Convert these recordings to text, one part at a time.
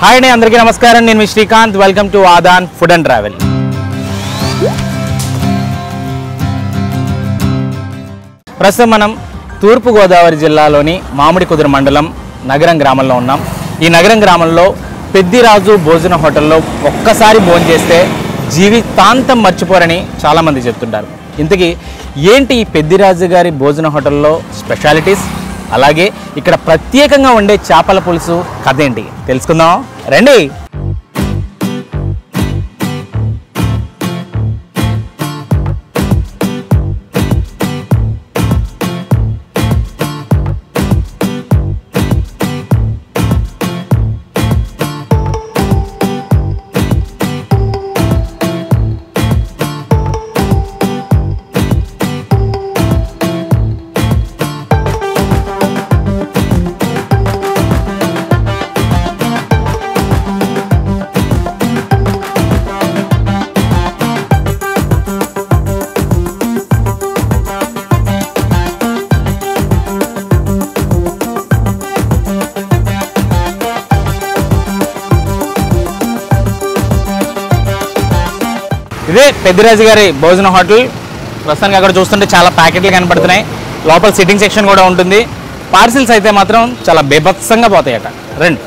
Hi అండి అందరికీ నమస్కారం నేను మీ Srikanth welcome to Aadan food and travel ప్రస్తుతం మనం తూర్పుగోదావరి జిల్లాలోని మామిడి కుదురు మండలం నగరం గ్రామంలో ఉన్నాం ఈ నగరం గ్రామంలో పెద్దిరాజు భోజన హోటల్లో ఒక్కసారి భోజనం చేస్తే జీవితాంతం మర్చిపోరని చాలామంది చెప్తుంటారు ఇంతకీ ఏంటి ఈ పెద్దిరాజు గారి భోజన హోటల్లో స్పెషాలిటీస్ అలాగే ఇక్కడ ప్రత్యేకంగా ఉండే చేపల పులుసు కథ ఏంటి తెలుసుకుందాం రండి ఇదే పెద్దిరాజు గారి భోజన హోటల్ ప్రస్తుతానికి అక్కడ చూస్తుంటే చాలా ప్యాకెట్లు కనపడుతున్నాయి లోపల సిట్టింగ్ సెక్షన్ కూడా ఉంటుంది పార్సిల్స్ అయితే మాత్రం చాలా బేభత్సంగా పోతాయట రండి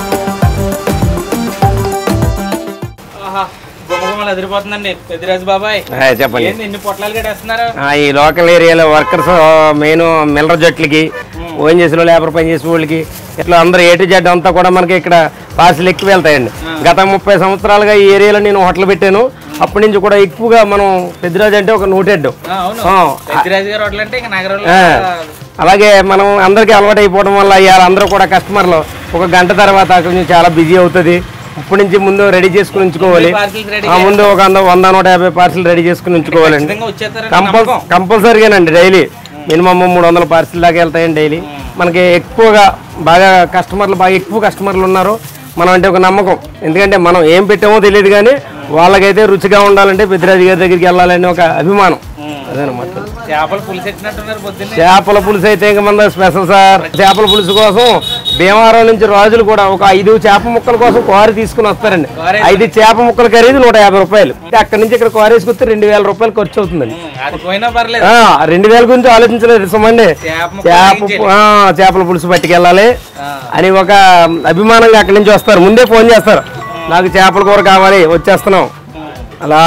గుమ్మగుమ్మలు ఎదిరిపోతుందండి పెద్దిరాజు బాబాయ్ హాయ్, చెప్పండి ఏంది ఇన్ని పొట్లాలు కట్టేస్తున్నారు ఆ, ఈ లోకల్ ఏరియాలో వర్కర్స్ మెయిన్ మిల్లర్ జట్లకి ఓన్ చేసిన లేబర్ పని చేసే వాళ్ళకి ఇట్లా అందరూ ఏటు జడ్ అంతా కూడా మనకి ఇక్కడ పార్సిల్ ఎక్కువ వెళ్తాయండి గత ముప్పై సంవత్సరాలుగా ఈ ఏరియాలో నేను హోటల్ పెట్టాను అప్పటి నుంచి కూడా ఎక్కువగా మనం పెద్దరాజు అంటే ఒక నూటెడ్ ఆ, అవును పెద్దిరాజు గారు హోటల్ అంటే ఇంకా నగరంలో అలాగే మనం అందరికీ అలవాటు అయిపోవడం వల్ల ఇవాళ అందరూ కూడా కస్టమర్లు ఒక గంట తర్వాత కొంచెం చాలా బిజీ అవుతుంది ఇప్పటి నుంచి ముందు రెడీ చేసుకుని ఉంచుకోవాలి పార్సిల్స్ రెడీ ఆ, ముందు ఒక వంద వంద నూట యాభై పార్సిల్ రెడీ చేసుకుని ఉంచుకోవాలండి ఖచ్చితంగా వచ్చేస్తారు కంపల్ కంపల్సరీగానండి డైలీ మినిమం మూడు వందల పార్సిల్ దాకా వెళ్తాయండి డైలీ మనకి ఎక్కువగా బాగా కస్టమర్లు బాగా ఎక్కువ కస్టమర్లు ఉన్నారు మనం అంటే ఒక నమ్మకం ఎందుకంటే మనం ఏం పెట్టామో తెలియదు కానీ వాళ్ళకైతే రుచిగా ఉండాలంటే పెద్దిరాజు గారి దగ్గరికి వెళ్ళాలని ఒక అభిమానం అదనమాట చేపలు పులిసి ఎట్టినట్టున్నారు పొద్దున్నే చేపల పులుసు అయితే ఇంక మన స్పెషల్ సార్ చేపల పులుసు కోసం భీమవరం నుంచి రాజులు కూడా ఒక ఐదు చేప ముక్కల కోసం క్వారీ తీసుకుని వస్తారండి క్వారీ ఐదు చేప ముక్కల ఖరీదు నూట యాభై రూపాయలు అక్కడి నుంచి ఇక్కడ క్వారీసుకొస్తే రెండు వేల రూపాయలు ఖర్చు అవుతుందండి ఉమ్, అది పోయినా పర్లేదు ఆ, రెండు వేల గురించి ఆలోచించలేదు సుమండి చేప ముక్కలు చేప వేయించాలి. ఆ, చేపల పులుసు పట్టుకెళ్ళాలి ఆ. అని ఒక అభిమానంగా అక్కడి నుంచి వస్తారు ముందే ఫోన్ చేస్తారు నాకు చేపల కూర కావాలి వచ్చేస్తున్నాం అలా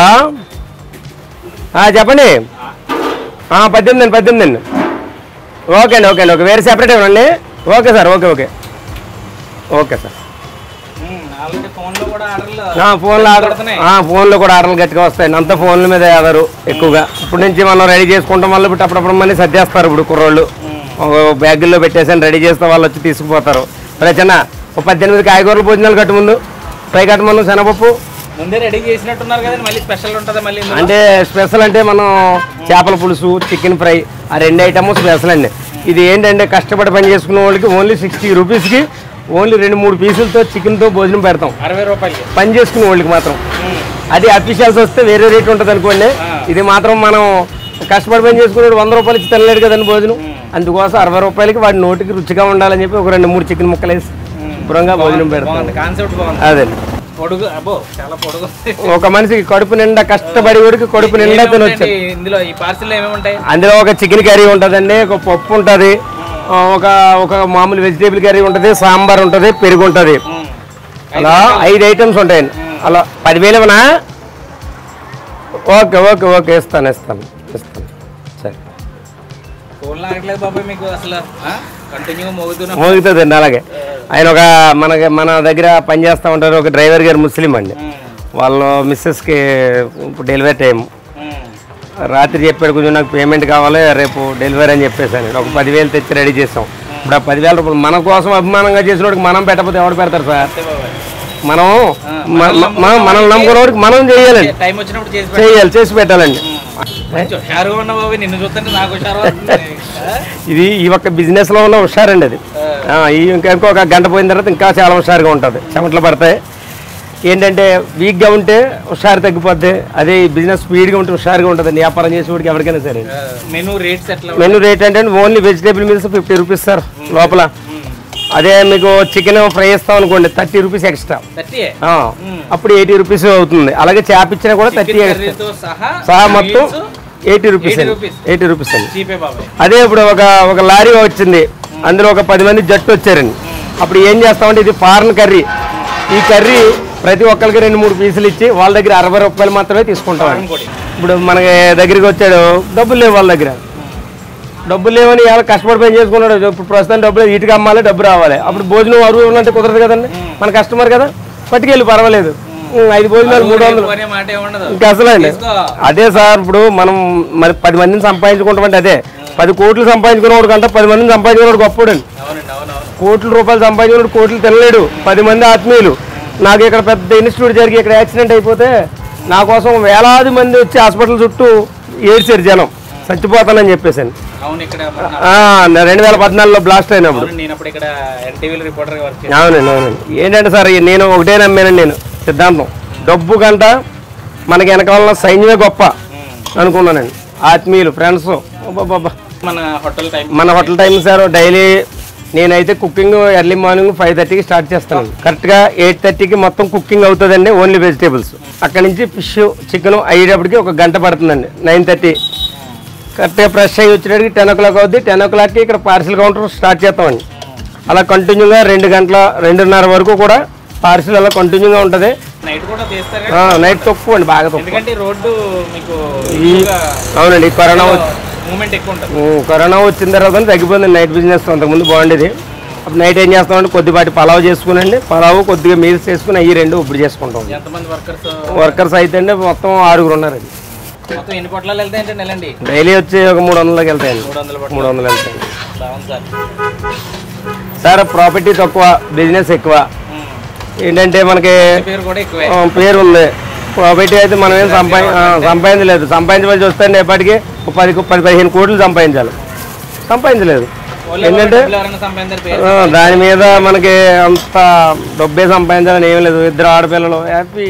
ఆ, చెప్పండి ఆ, పద్దెనిమిది అండి పద్దెనిమిది అండి ఓకే అండి ఓకే అండి ఓకే వేరే సెపరేట్ ఇవ్వండి okay sir okay okay okay sir um, already ఫోన్లో కూడా ఆర్డర్లు ఆ, ఫోన్లో ఆర్డర్ పడుతున్నాయి. ఆ, ఫోన్లో కూడా ఆర్డర్లు గట్టిగా వస్తాయి అంతా ఫోన్ల మీద ఆధారు ఎక్కువగా ఇప్పటి నుంచి మనం రెడీ చేసుకుంటాం వల్ల ఇప్పుడు అప్పుడప్పుడు మళ్ళీ సర్దేస్తారు ఇప్పుడు కుర్రోళ్ళు ఒక బ్యాగుల్లో పెట్టేసాను రెడీ చేస్తే వాళ్ళు వచ్చి తీసుకుపోతారు సరే చిన్న ఒక పద్దెనిమిది కాయగూరల భోజనాలు కట్టు ముందు ఫ్రై కట్టమను శనగపప్పు ముందే రెడీ చేసినట్టున్నారు కదా మళ్ళీ స్పెషల్ ఉంటుంది మళ్ళీ ఇందులో? అంటే స్పెషల్ అంటే మనం చేపల పులుసు చికెన్ ఫ్రై ఆ రెండు ఐటమ్ స్పెషల్ అండి ఇది ఏంటంటే కష్టపడి పని చేసుకునే వాళ్ళకి ఓన్లీ సిక్స్టీ రూపీస్కి ఓన్లీ రెండు మూడు పీసులతో చికెన్తో భోజనం పెడతాం అరవై రూపాయలకి పని చేసుకునే వాళ్ళకి మాత్రం అది అఫీషియల్స్ వస్తే వేరే రేట్ ఉంటుంది అనుకోండి ఇది మాత్రం మనం కష్టపడి పని చేసుకునే వంద రూపాయలు ఇచ్చి తినలేడు కదండి భోజనం అందుకోసం అరవై రూపాయలకి వాడి నోటికి రుచిగా ఉండాలని చెప్పి ఒక రెండు మూడు చికెన్ ముక్కలు వేసి శుభ్రంగా భోజనం పెడతాం బాగుంది కాన్సెప్ట్ బాగుంది అదే పొడుగు అబ్బో చాలా పొడుగు ఉంది. ఒక మనిషికి కడుపు నిండా కష్టపడి వాడికి కడుపు నిండా ఏమేమి తినొచ్చు ఉంటాయండి ఇందులో ఈ పార్సిల్ ఏమేమి ఉంటాయి అందులో ఒక చికెన్ కర్రీ ఉంటుందండి ఒక పప్పు ఉంటుంది ఒక ఒక మామూలు వెజిటేబుల్ కర్రీ ఉంటుంది సాంబార్ ఉంటుంది పెరుగు ఉంటుంది ఉమ్, అలా ఐదు ఐటమ్స్ ఉంటాయండి అలా పదివేలు ఇవ్వనా ఓకే ఓకే ఓకే ఇస్తాను ఇస్తాను ఇస్తాను సరే ఫోన్ లాగట్లేదు బాబాయ్ మీకు అసలు కంటిన్యూగా మోగుతున్నా మోగుతుందండి అలాగే ఆయన ఒక మనకి మన దగ్గర పని చేస్తూ ఉంటారు ఒక డ్రైవర్ గారు ముస్లిం అండి వాళ్ళ మిస్సెస్కి ఇప్పుడు డెలివరీ టైం రాత్రి చెప్పాడు కొంచెం నాకు పేమెంట్ కావాలి రేపు డెలివరీ అని చెప్పేసాను ఒక పదివేలు తెచ్చి రెడీ చేసాం ఇప్పుడు ఆ పదివేల రూపాయలు మన కోసం అభిమానంగా చేసినోడికి మనం పెట్టకపోతే ఎవడు పెడతారు సార్ మనం మ- మ- మనం మనం నమ్ముకున్నోడికి మనం చేయాలండి టైం వచ్చినప్పుడు చేసి పెట్టు. చేయాలి చేసి పెట్టాలండి మంచి హుషారుగా ఉన్న బాబాయ్ నిన్ను చూస్తుంటే నాకు హుషారు వస్తుంది. ఆ? ఇది ఈ ఒక్క బిజినెస్ లో ఉన్న హుషారండి అది ఆ, ఈ ఇంకా ఇంకొక గంట పోయిన తర్వాత ఇంకా చాలా హుషారుగా ఉంటుంది చెమటలు పడతాయి ఏంటంటే వీక్గా ఉంటే హుషారు తగ్గిపోద్ది అదే ఈ బిజినెస్ స్పీడ్గా ఉంటే హుషారుగా ఉంటుంది వ్యాపారం చేసేవాడికి ఎవరికైనా సరే మెనూ రేట్స్ ఎట్లా మెనూ రేట్ అంటే only vegetable meals fifty rupees sir లోపల అదే మీకు చికెన్ ఫ్రై ఇస్తాం అనుకోండి థర్టీ రూపీస్ ఎక్స్ట్రా థర్టీ ఆ, అప్పుడు ఎయిటీ రూపీస్ అవుతుంది అలాగే చేప ఇచ్చినా కూడా థర్టీ ఎక్స్ట్రా కర్రీతో సహా సహా మొత్తం ఎయిటీ రూపీస్ 80 అండి rupees. ఎయిటీ రూపీస్ అండి చీపే బాబాయ్ అదే ఇప్పుడు ఒక ఒక లారీ వచ్చింది అందులో ఒక పది మంది జట్టు వచ్చారండి అప్పుడు ఏం చేస్తామంటే ఇది ఫారెన్ కర్రీ ఈ కర్రీ ప్రతి ఒక్కరికి రెండు మూడు పీసులు ఇచ్చి వాళ్ళ దగ్గర అరవై రూపాయలు మాత్రమే తీసుకుంటాం ఇంకోటి ఇప్పుడు మనకి దగ్గరికి వచ్చాడు డబ్బులు లేవు వాళ్ళ దగ్గర డబ్బులు లేవని ఎలా కష్టపడి పని చేసుకున్నాడు ఇప్పుడు ప్రస్తుతం డబ్బులు ఇటుక అమ్మాలి డబ్బు రావాలి అప్పుడు భోజనం అరువు ఉన్నట్టు కుదరదు కదండి మన కస్టమర్ కదా పట్టుకెళ్ళి పర్వాలేదు ఉం, ఐదు భోజనాలు మూడు వందలు కొనే మాట ఏముండదు ఇంకా అసలు అండి తీసుకో. అదే సార్ ఇప్పుడు మనం మరి పది మందిని సంపాదించుకుంటామంటే అదే పది కోట్లు సంపాదించుకున్నవాడు కంటే పది మందిని సంపాదించుకున్నాడు గొప్పడు అవునండి అవునవును కోట్ల రూపాయలు సంపాదించుకున్నాడు కోట్లు తినలేడు పది మంది ఆత్మీయులు నాకు ఇక్కడ పెద్ద ఇన్స్టిట్యూట్ జరిగి ఇక్కడ యాక్సిడెంట్ అయిపోతే నా కోసం వేలాది మంది వచ్చి హాస్పిటల్ చుట్టూ ఏడ్చారు జనం చచ్చిపోతానని చెప్పేసాను అవును ఇక్కడ మొన్న- ఆ, రెండు వేల పద్నాలుగులో బ్లాస్ట్ అయినప్పుడు అవును నేను అప్పుడు ఇక్కడ ఎన్టీవీలో రిపోర్టర్ వర్క్ చేశాను అవునండి అవునండి ఏంటంటే సార్ నేను ఒకటే నమ్మానండి నేను సిద్ధాంతం డబ్బు కంట మనకి వెనకాల సైన్యమే గొప్ప అనుకున్నానండి ఆత్మీయులు ఫ్రెండ్స్ బాబా మన హోటల్ టైం మన హోటల్ టైం సార్ డైలీ నేనైతే కుకింగ్ ఎర్లీ మార్నింగ్ ఫైవ్ థర్టీకి స్టార్ట్ చేస్తాను కరెక్ట్గా ఎయిట్ థర్టీకి మొత్తం కుకింగ్ అవుతుందండి ఓన్లీ వెజిటేబుల్స్ అక్కడ నుంచి ఫిష్ చికెన్ అయ్యేటప్పటికి ఒక గంట పడుతుందండి నైన్ థర్టీ కరెక్ట్గా ఫ్రెష్ అయ్యి వచ్చేటప్పటికి టెన్ ఓ క్లాక్ అవుద్ది టెన్ ఓ క్లాక్కి ఇక్కడ పార్సిల్ కౌంటర్ స్టార్ట్ చేస్తామండి అలా కంటిన్యూగా రెండు గంటల రెండున్నర వరకు కూడా పార్సిల్ అలా కంటిన్యూగా ఉంటుంది నైట్ కూడా తీస్తారు కదా? నైట్ తక్కువ అండి బాగా తక్కువ ఎందుకంటే ఈ రోడ్డు మీకు ఈ అవునండి ఈ కరోనా వచ్చి మూమెంట్ ఎక్కువ ఉంటుంది ఉమ్, కరోనా వచ్చిన తర్వాత తగ్గిపోయింది నైట్ బిజినెస్ అంతకుముందు బాగుండేది అప్పుడు నైట్ ఏం చేస్తామంటే కొద్దిపాటి పలావ్ చేసుకునండి పలావ్ కొద్దిగా మీల్స్ చేసుకుని అవి రెండు ఇప్పుడు చేసుకుంటాం ఎంతమంది వర్కర్స్ వర్కర్స్ అయితే అండి మొత్తం ఆరుగురు ఉన్నారండి మొత్తం ఎన్ని పొట్లాలు వెళ్తాయి అంటే నెలండి డైలీ వచ్చి ఒక మూడు వందలకి వెళ్తాయండి మూడు వందల పొట్ల మూడు వందలు వెళ్తాయండి బాగుంది సార్ సార్ ప్రాపర్టీ తక్కువ బిజినెస్ ఎక్కువ ఉమ్. ఏంటంటే మనకి పేరు కూడా ఎక్కువే ఆ, పేరు ఉంది ప్రాపర్టీ అయితే మనం ఏం సంపాది ఆ, సంపాదించలేదు సంపాదించవలసి వస్తే ఎప్పటికీ ఒక పది పది పదిహేను కోట్లు సంపాదించాలి సంపాదించలేదు వాళ్ళు ఏంటంటే డబ్బులు ఎవరైనా సంపాదించారు పేరు ఆ, దాని మీద మనకి అంత డబ్బే సంపాదించాలని ఏం లేదు ఇద్దరు ఆడపిల్లలు హ్యాపీ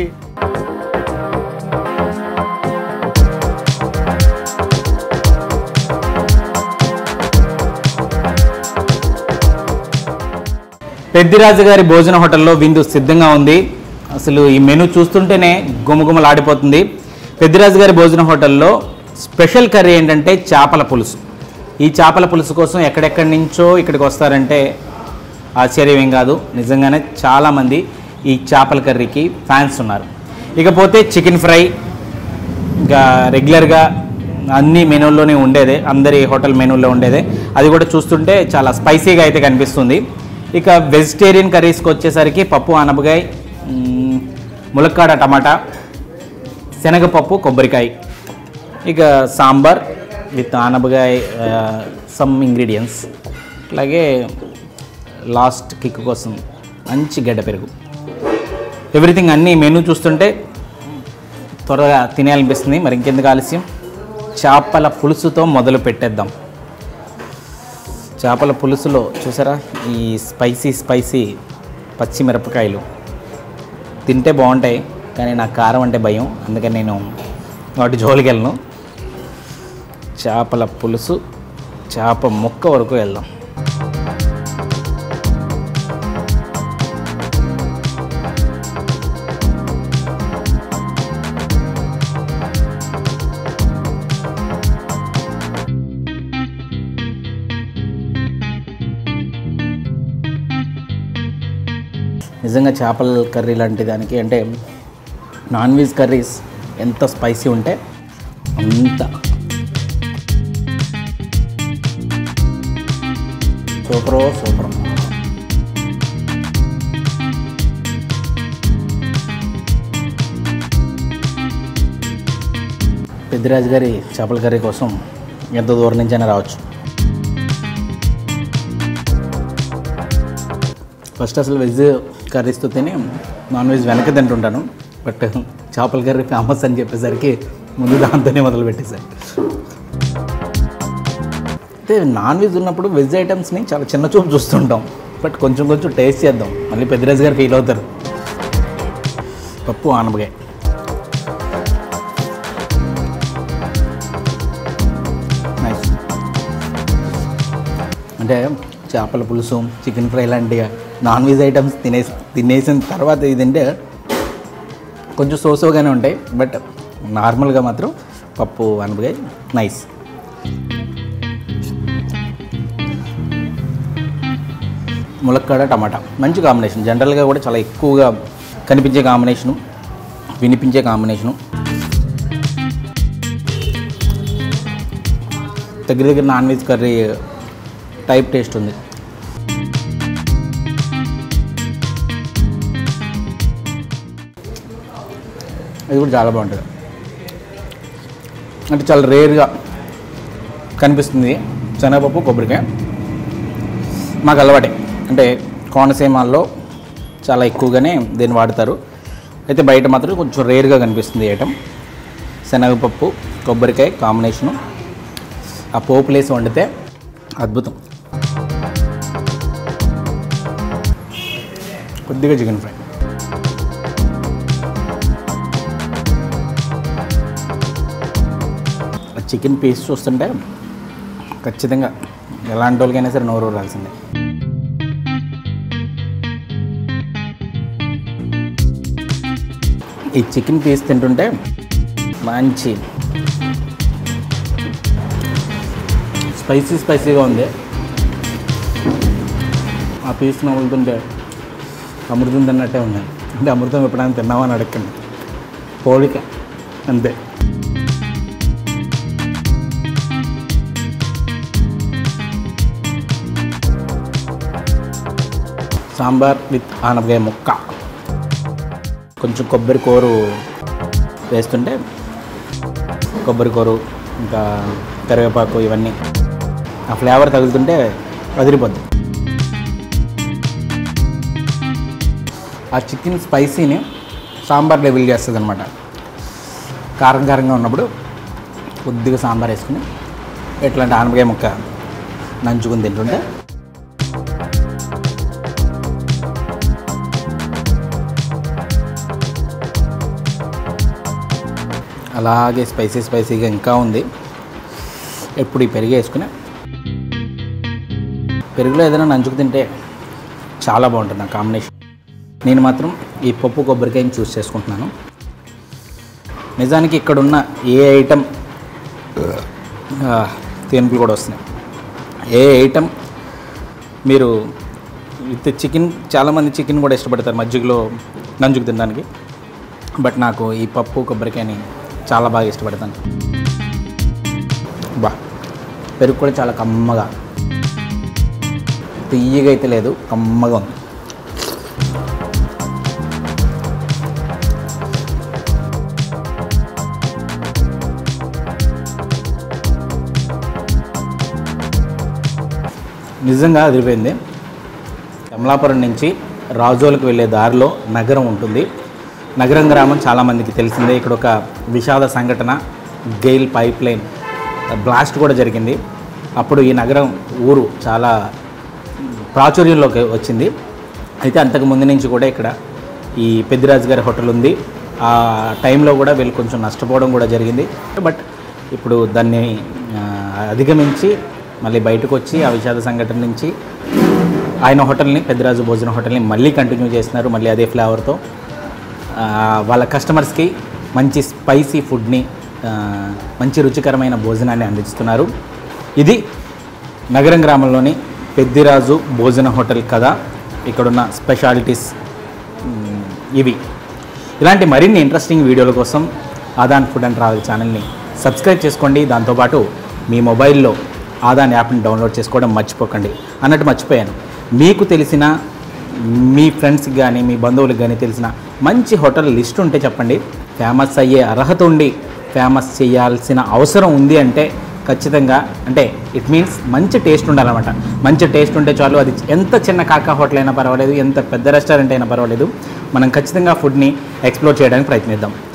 పెద్దిరాజు గారి భోజన హోటల్లో విందు సిద్ధంగా ఉంది అసలు ఈ మెనూ చూస్తుంటేనే గుమగుమలాడిపోతుంది పెద్దిరాజు గారి భోజన హోటల్లో స్పెషల్ కర్రీ ఏంటంటే చేపల పులుసు ఈ చేపల పులుసు కోసం ఎక్కడెక్కడి నుంచో ఇక్కడికి వస్తారంటే ఆశ్చర్యం ఏం కాదు నిజంగానే చాలామంది ఈ చేపల కర్రీకి ఫ్యాన్స్ ఉన్నారు ఇకపోతే చికెన్ ఫ్రై ఇంకా రెగ్యులర్గా అన్ని మెనూల్లోనే ఉండేదే అందరి హోటల్ మెనూల్లో ఉండేదే అది కూడా చూస్తుంటే చాలా స్పైసీగా అయితే కనిపిస్తుంది ఇక వెజిటేరియన్ కర్రీస్కి వచ్చేసరికి పప్పు ఆనపకాయ మ్, ములక్కాడ టమాటా శనగపప్పు కొబ్బరికాయ ఇక సాంబార్ విత్ ఆనపకాయ సమ్ ఇంగ్రీడియంట్స్ అలాగే లాస్ట్ కిక్ కోసం మంచి గడ్డ పెరుగు ఎవ్రీథింగ్ అన్నీ మెనూ చూస్తుంటే త్వరగా తినేయాలనిపిస్తుంది మరి ఇంకెందుకు ఆలస్యం చేపల పులుసుతో మొదలు పెట్టేద్దాం చేపల పులుసులో చూసారా ఈ స్పైసీ స్పైసీ పచ్చిమిరపకాయలు తింటే బాగుంటాయి కానీ నాకు కారం అంటే భయం అందుకని నేను వాటి జోలికి వెళ్ళను చేపల పులుసు చేప ముక్క వరకు వెళ్దాం నిజంగా చేపల కర్రీ లాంటి దానికి అంటే నాన్ వెజ్ కర్రీస్ ఎంత స్పైసీ ఉంటే అంత సూపరో సూపర్ పెద్దిరాజు గారి చేపల కర్రీ కోసం ఎంత దూరం నుంచైనా రావచ్చు ఫస్ట్ అసలు వెజ్ కర్రీస్తో తిని నాన్ వెజ్ వెనక తింటుంటాను బట్ చేపల కర్రీ ఫేమస్ అని చెప్పేసరికి ముందు దాంతోనే మొదలు పెట్టేశాను అయితే నాన్ వెజ్ ఉన్నప్పుడు వెజ్ ఐటమ్స్ని చాలా చిన్న చూపు చూస్తుంటాం బట్ కొంచెం కొంచెం టేస్ట్ చేద్దాం మళ్ళీ పెద్దరాజు గారు ఫీల్ అవుతారు పప్పు ఆనపకాయ నైస్ అంటే చేపల పులుసు చికెన్ ఫ్రై లాంటి నాన్ వెజ్ ఐటమ్స్ తినేసి తినేసిన తర్వాత ఇది తింటే కొంచెం సోసోగానే ఉంటాయి బట్ నార్మల్గా మాత్రం పప్పు అనపకాయ నైస్ ములక్కాడ టమాటా మంచి కాంబినేషన్ జనరల్గా కూడా చాలా ఎక్కువగా కనిపించే కాంబినేషను వినిపించే కాంబినేషను దగ్గర దగ్గర non veg curry type taste ఉంది ఇది కూడా చాలా బాగుంటుంది అంటే చాలా రేర్గా కనిపిస్తుంది శనగపప్పు కొబ్బరికాయ మాకు అలవాటే అంటే కోనసీమల్లో చాలా ఎక్కువగానే దీన్ని వాడతారు అయితే బయట మాత్రం కొంచెం రేర్గా కనిపిస్తుంది ఈ ఐటమ్ శనగపప్పు కొబ్బరికాయ కాంబినేషను ఆ పోపులేసి వండితే అద్భుతం కొద్దిగా చికెన్ ఫ్రై ఆ చికెన్ పీస్ చూస్తుంటే ఖచ్చితంగా ఎలాంటి వాళ్ళకైనా సరే నోరు రాల్సిందే ఈ చికెన్ పీస్ తింటుంటే మంచి స్పైసీ స్పైసీగా ఉంది ఆ పీస్ నవ్వులుతుంటే అమృతం తిన్నట్టే ఉంది అంటే అమృతం ఎప్పుడైనా తిన్నామని అడగండి పోలిక అంతే సాంబార్ విత్ ఆనపకాయ ముక్క కొంచెం కొబ్బరి కూరు వేస్తుంటే కొబ్బరి కూరు ఇంకా కరివేపాకు ఇవన్నీ ఆ ఫ్లేవర్ తగులుతుంటే వదిలిపోద్ది ఆ చికెన్ స్పైసీని సాంబార్ లెవెల్ చేస్తుంది అనమాట కారం కారంగా ఉన్నప్పుడు కొద్దిగా సాంబార్ వేసుకుని ఎట్లాంటి ఆనపకాయ ముక్క నంచుకుని తింటుంటే అలాగే స్పైసీ స్పైసీగా ఇంకా ఉంది ఎప్పుడు ఈ పెరుగు వేసుకుని పెరుగులో ఏదైనా నంచుకు తింటే చాలా బాగుంటుంది ఆ కాంబినేషన్ నేను మాత్రం ఈ పప్పు కొబ్బరికాయని చూస్ చేసుకుంటున్నాను నిజానికి ఇక్కడున్న ఏ ఐటమ్ తేనుపులు కూడా వస్తున్నాయి ఏ ఐటమ్ మీరు విత్ చికెన్ చాలామంది చికెన్ కూడా ఇష్టపడతారు మజ్జిగలో నంజుకు తినడానికి బట్ నాకు ఈ పప్పు కొబ్బరికాయని చాలా బాగా ఇష్టపడతాను బా పెరుగు కూడా చాలా కమ్మగా తీయగా అయితే లేదు కమ్మగా ఉంది నిజంగా అదిరిపోయింది కమలాపురం నుంచి రాజోలకు వెళ్ళే దారిలో నగరం ఉంటుంది నగరం గ్రామం చాలామందికి తెలిసిందే ఇక్కడ ఒక విషాద సంఘటన గెయిల్ పైప్ లైన్ బ్లాస్ట్ కూడా జరిగింది అప్పుడు ఈ నగరం ఊరు చాలా ప్రాచుర్యంలోకి వచ్చింది అయితే అంతకు ముందు నుంచి కూడా ఇక్కడ ఈ పెద్దిరాజు గారి హోటల్ ఉంది ఆ టైంలో కూడా వీళ్ళు కొంచెం నష్టపోవడం కూడా జరిగింది బట్ ఇప్పుడు దాన్ని ఆ, అధిగమించి మళ్ళీ బయటకు వచ్చి ఆ విషాద సంఘటన నుంచి ఆయన హోటల్ని పెద్దరాజు భోజన హోటల్ని మళ్ళీ కంటిన్యూ చేస్తున్నారు మళ్ళీ అదే ఫ్లేవర్తో ఆ, వాళ్ళ కస్టమర్స్కి మంచి స్పైసీ ఫుడ్ని ఆ, మంచి రుచికరమైన భోజనాన్ని అందిస్తున్నారు ఇది నగరం గ్రామంలోని పెద్దిరాజు భోజన హోటల్ కథ ఇక్కడున్న స్పెషాలిటీస్ మ్, ఇవి ఇలాంటి మరిన్ని ఇంట్రెస్టింగ్ వీడియోల కోసం ఆదాన్ ఫుడ్ అండ్ ట్రావెల్ ఛానల్ని సబ్స్క్రైబ్ చేసుకోండి దాంతోపాటు మీ మొబైల్లో ఆదాన్ యాప్ని డౌన్లోడ్ చేసుకోవడం మర్చిపోకండి అన్నట్టు మర్చిపోయాను మీకు తెలిసిన మీ ఫ్రెండ్స్కి కానీ మీ బంధువులకు కానీ తెలిసిన మంచి హోటల్ లిస్ట్ ఉంటే చెప్పండి ఫేమస్ అయ్యే అర్హత ఉండి ఫేమస్ చేయాల్సిన అవసరం ఉంది అంటే ఖచ్చితంగా అంటే ఇట్ మీన్స్ మంచి టేస్ట్ ఉండాలన్నమాట మంచి టేస్ట్ ఉంటే చాలు అది ఎంత చిన్న కాకా హోటల్ అయినా పర్వాలేదు ఎంత పెద్ద రెస్టారెంట్ అయినా పర్వాలేదు మనం ఖచ్చితంగా ఫుడ్ని ఎక్స్ప్లోర్ చేయడానికి ప్రయత్నిద్దాం